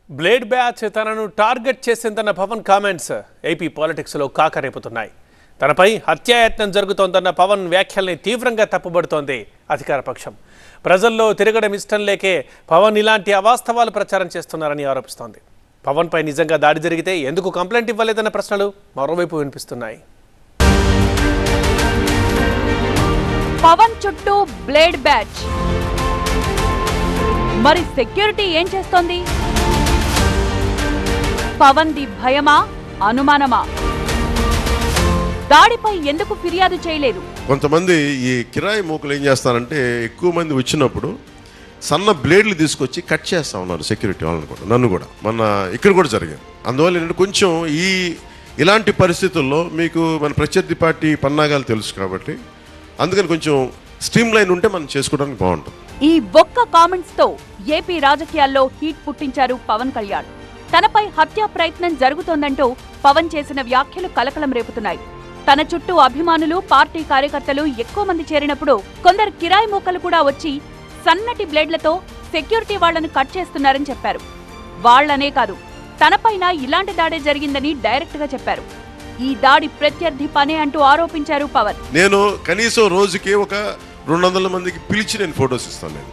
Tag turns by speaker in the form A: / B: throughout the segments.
A: Blade batch తనను target చేసిందన్న Pawan comments AP పాలిటిక్స్లో కాకరేపుతున్నాయి తనపై హత్యాయత్నం జరుగుతోందన్న పవన్ వ్యాఖ్యల్ని తీవ్రంగా తప్పుబడుతోంది అధికార పక్షం ప్రజల్లో తిరగడం ఇష్టం లేకే పవన్ ఇలాంటి అవాస్తవాలు ప్రచారం చేస్తున్నారని ఆరోపిస్తోంది పవన్పై నిజంగా దాడి జరిగితే ఎందుకు కంప్లైంట్ ఇవ్వలేదన్న ప్రశ్నలు మరోవైపు వినిపిస్తున్నాయి
B: పవన్ చుట్టూ బ్లేడ్ బ్యాచ్ మరి సెక్యూరిటీ ఏం చేస్తోంది పవన్ ది భయమా అనుమానమా దాడిపై ఎందుకు ఫిర్యాదు చేయలేదు
C: కొంతమంది ఈ కిరాయి మూకలు ఏం చేస్తారంటే ఎక్కువ మంది వచ్చినప్పుడు సన్న బ్లేడ్లు తీసుకొచ్చి కట్ చేస్తా ఉన్నారు సెక్యూరిటీ వాళ్ళని కూడా నన్ను కూడా మొన్న ఇక్కడ కూడా జరిగింది అందువల్ల ఏంటంటే కొంచెం ఈ ఇలాంటి పరిస్థితుల్లో మీకు మన ప్రత్యర్థి పార్టీ పన్నాగాలు తెలుసు కాబట్టి అందుకని కొంచెం స్ట్రీమ్ లైన్ ఉంటే మనం చేసుకోవడానికి బాగుంటుంది
B: ఈ ఒక్క కామెంట్స్ తో ఏపీ రాజకీయాల్లో హీట్ పుట్టించారు పవన్ కళ్యాణ్ తనపై హత్యా ప్రయత్నం జరుగుతోందంటూ పవన్ చేసిన వ్యాఖ్యలు కలకలం రేపుతున్నాయి తన చుట్టూ అభిమానులు పార్టీ కార్యకర్తలు ఎక్కువ మంది చేరినప్పుడు కొందరు కిరాయి మూకలు కూడా వచ్చి సన్నటి బ్లేడ్లతో సెక్యూరిటీ వాళ్లను కట్ చేస్తున్నారని చెప్పారు వాళ్లనే కాదు తనపైన ఇలాంటి దాడే జరిగిందని డైరెక్ట్ గా చెప్పారు ఈ దాడి ప్రత్యర్థి పనే అంటూ ఆరోపించారు పవన్
C: నేను కనీసం రోజుకి ఒక రెండు వందల మందికి పిలిచి నేను ఫొటోస్ ఇస్తాను నేను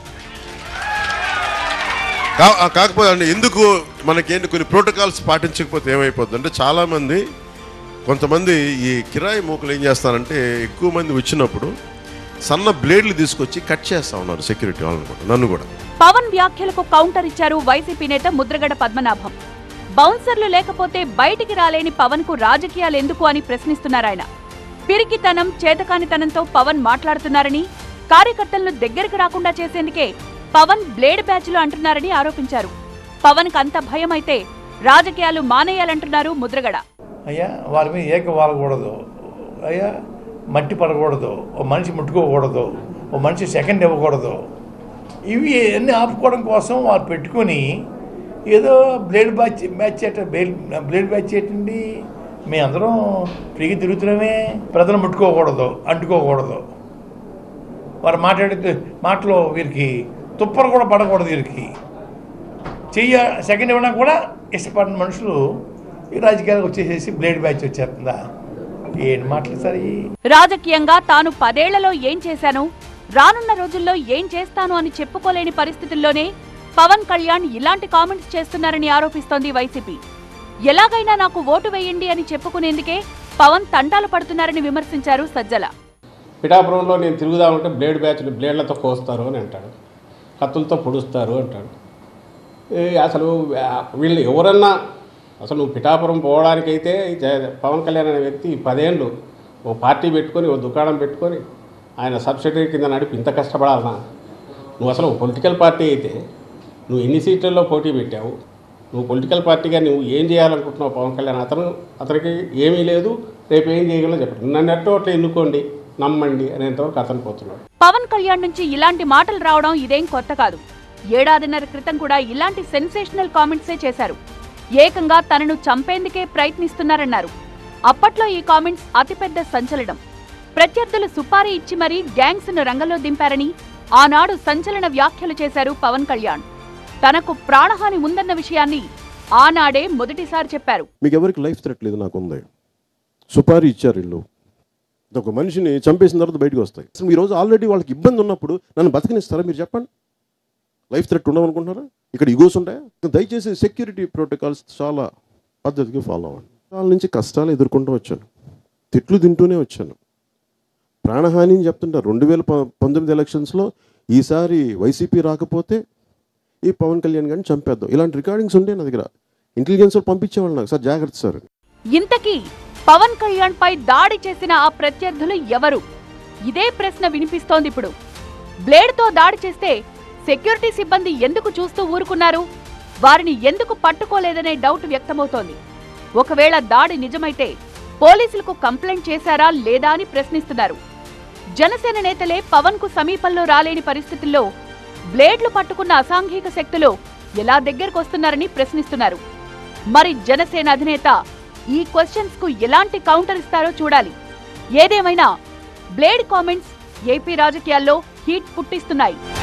C: కా- ఆ కాకపోతే అంటే ఎందుకు మనకేంటి కొన్ని ప్రోటోకాల్స్ పాటించకపోతే ఏమైపోద్ది అంటే చాలామంది కొంతమంది ఈ కిరాయి మూకలు ఏం చేస్తారంటే ఎక్కువ మంది వచ్చినప్పుడు సన్న బ్లేడ్లు తీసుకొచ్చి కట్ చేస్తా ఉన్నారు సెక్యూరిటీ వాళ్ళని కూడా నన్ను కూడా
B: పవన్ వ్యాఖ్యలకు కౌంటర్ ఇచ్చారు వైసీపీ నేత ముద్రగడ పద్మనాభం బౌన్సర్లు లేకపోతే బయటికి రాలేని పవన్ కు రాజకీయాలెందుకు అని ప్రశ్నిస్తున్నారాయన పిరికితనం చేతకానితనంతో పవన్ మాట్లాడుతున్నారని కార్యకర్తలను దగ్గరికి రాకుండా చేసేందుకే పవన్ బ్లేడ్ బ్యాచ్లు అంటున్నారని ఆరోపించారు పవన్ కు అంత భయం అయితే రాజకీయాలు మానేయాలంటున్నారు ముద్రగడ
D: అయ్యా వారి మీద ఏక వాలకూడదు అయ్యా మట్టి పడకూడదు ఓ మనిషి ముట్టుకోకూడదు ఓ మనిషి సెకండ్ ఇవ్వకూడదు ఇవి అన్నీ ఆపుకోవడం కోసం వారు పెట్టుకొని ఏదో బ్లేడ్ బ్యాచ్ మ్యాచ్ చేయటం బ్లేడ్ బ్యాచ్ చేయటండి మేమందరం ఫ్రీగా తిరుగుతున్నామే ప్రజలు ముట్టుకోకూడదు అంటుకోకూడదు వారు మాట్లాడే మాటలో వీరికి తుప్పరు కూడా పడకూడదు వీరికి చెయ్య సెకండ్ ఇవ్వడం కూడా ఇష్టపడిన మనుషులు ఈ రాజకీయాలకు వచ్చేసేసి బ్లేడ్ బ్యాచ్ వచ్చేస్తుందా ఏంటి మాటలు సార్ ఇవి?
B: రాజకీయంగా తాను పదేళ్లలో ఏం చేశాను రానున్న రోజుల్లో ఏం చేస్తాను అని చెప్పుకోలేని పరిస్థితుల్లోనే పవన్ కళ్యాణ్ ఇలాంటి కామెంట్స్ చేస్తున్నారని ఆరోపిస్తోంది వైసీపీ ఎలాగైనా నాకు ఓటు వేయండి అని చెప్పుకునేందుకే పవన్ తంటాలు పడుతున్నారని విమర్శించారు సజ్జల
E: పిఠాపురంలో నేను తిరుగుదామంటే బ్లేడ్ బ్యాచ్లు బ్లేడ్లతో కోస్తారు అని అంటాడు కత్తులతో పొడుస్తారు అంటాడు ఏ అసలు ఆ, వీళ్ళు ఎవరన్నా అసలు నువ్వు పిఠాపురం పోవడానికైతే ఈ జ- పవన్ కళ్యాణ్ అనే వ్యక్తి పదేళ్ళు ఓ పార్టీ పెట్టుకొని ఓ దుకాణం పెట్టుకొని ఆయన సబ్సిడరీ కింద నడిపి ఇంత కష్టపడాలనా నువ్వు అసలు పొలిటికల్ పార్టీ అయితే నువ్వు ఎన్ని సీట్లలో పోటీ పెట్టావు నువ్వు పొలిటికల్ పార్టీగా నువ్వు ఏం చేయాలనుకుంటున్నావు పవన్ కళ్యాణ్ అతను అతనికి ఏమీ లేదు రేపు ఏం చేయగలరో చెప్పండి నన్ను ఎట్టో అట్లా ఎన్నుకోండి నమ్మండి అనేంతవరకు అతను పోతున్నాడు
B: పవన్ కళ్యాణ్ నుంచి ఇలాంటి మాటలు రావడం ఇదేం కొత్త కాదు ఏడాదిన్నర క్రితం కూడా ఇలాంటి సెన్సేషనల్ కామెంట్సే చేశారు ఏకంగా తనను చంపేందుకే ప్రయత్నిస్తున్నారన్నారు అప్పట్లో ఈ కామెంట్స్ అతిపెద్ద సంచలనం ప్రత్యర్థులు సుపారీ ఇచ్చి మరీ గ్యాంగ్స్ ను రంగంలో దింపారని ఆనాడు సంచలన వ్యాఖ్యలు చేశారు పవన్ కళ్యాణ్ తనకు ప్రాణహాని ఉందన్న విషయాన్ని ఆనాడే మొదటిసారి చెప్పారు
C: మీకు ఎవరికి లైఫ్ థ్రెట్ లేదు నాకు ఉంది సుపారీ ఇచ్చారు ఇల్లు ఒక మనిషిని చంపేసిన తర్వాత బయటకు వస్తాయి అసలు ఈ రోజు ఆల్రెడీ వాళ్ళకి ఇబ్బంది ఉన్నప్పుడు నన్ను బతికినిస్తారా మీరు చెప్పండి లైఫ్ థ్రెట్ ఉండవనుకుంటున్నారా ఇక్కడ ఇగోస్ ఉంటాయా దయచేసి సెక్యూరిటీ ప్రోటోకాల్స్ చాలా పద్ధతిగా ఫాలో అవ్వండి వాళ్ళ నుంచి కష్టాలు ఎదుర్కొంటూ వచ్చాను తిట్లు తింటూనే వచ్చాను ప్రాణహాని అని చెప్తుంటారు రెండు వేల ప- పంతొమ్మిది ఎలక్షన్స్లో ఈసారి వైసీపీ రాకపోతే ఈ పవన్ కళ్యాణ్ గారిని చంపేద్దాం ఇలాంటి రికార్డింగ్స్ ఉండే నా దగ్గర ఇంటెలిజెన్స్ వాళ్ళు పంపించేవాళ్ళు నాకు సార్ జాగ్రత్త సార్
B: ఇంతకీ పవన్ కళ్యాణ్ పై దాడి చేసిన ఆ ప్రత్యర్థులు ఎవరు ఇదే ప్రశ్న వినిపిస్తోంది ఇప్పుడు బ్లేడ్తో దాడి చేస్తే సెక్యూరిటీ సిబ్బంది ఎందుకు చూస్తూ ఊరుకున్నారు వారిని ఎందుకు పట్టుకోలేదనే డౌట్ వ్యక్తమవుతోంది ఒకవేళ దాడి నిజమైతే పోలీసులకు కంప్లైంట్ చేశారా లేదా అని ప్రశ్నిస్తున్నారు జనసేన నేతలే పవన్ కు సమీపంలో రాలేని పరిస్థితుల్లో బ్లేడ్లు పట్టుకున్న అసాంఘిక శక్తులు ఎలా దగ్గరకొస్తున్నారని ప్రశ్నిస్తున్నారు మరి జనసేన అధినేత ఈ క్వశ్చన్స్ కు ఎలాంటి కౌంటర్ ఇస్తారో చూడాలి ఏదేమైనా బ్లేడ్ కామెంట్స్ ఏపీ రాజకీయాల్లో హీట్ పుట్టిస్తున్నాయి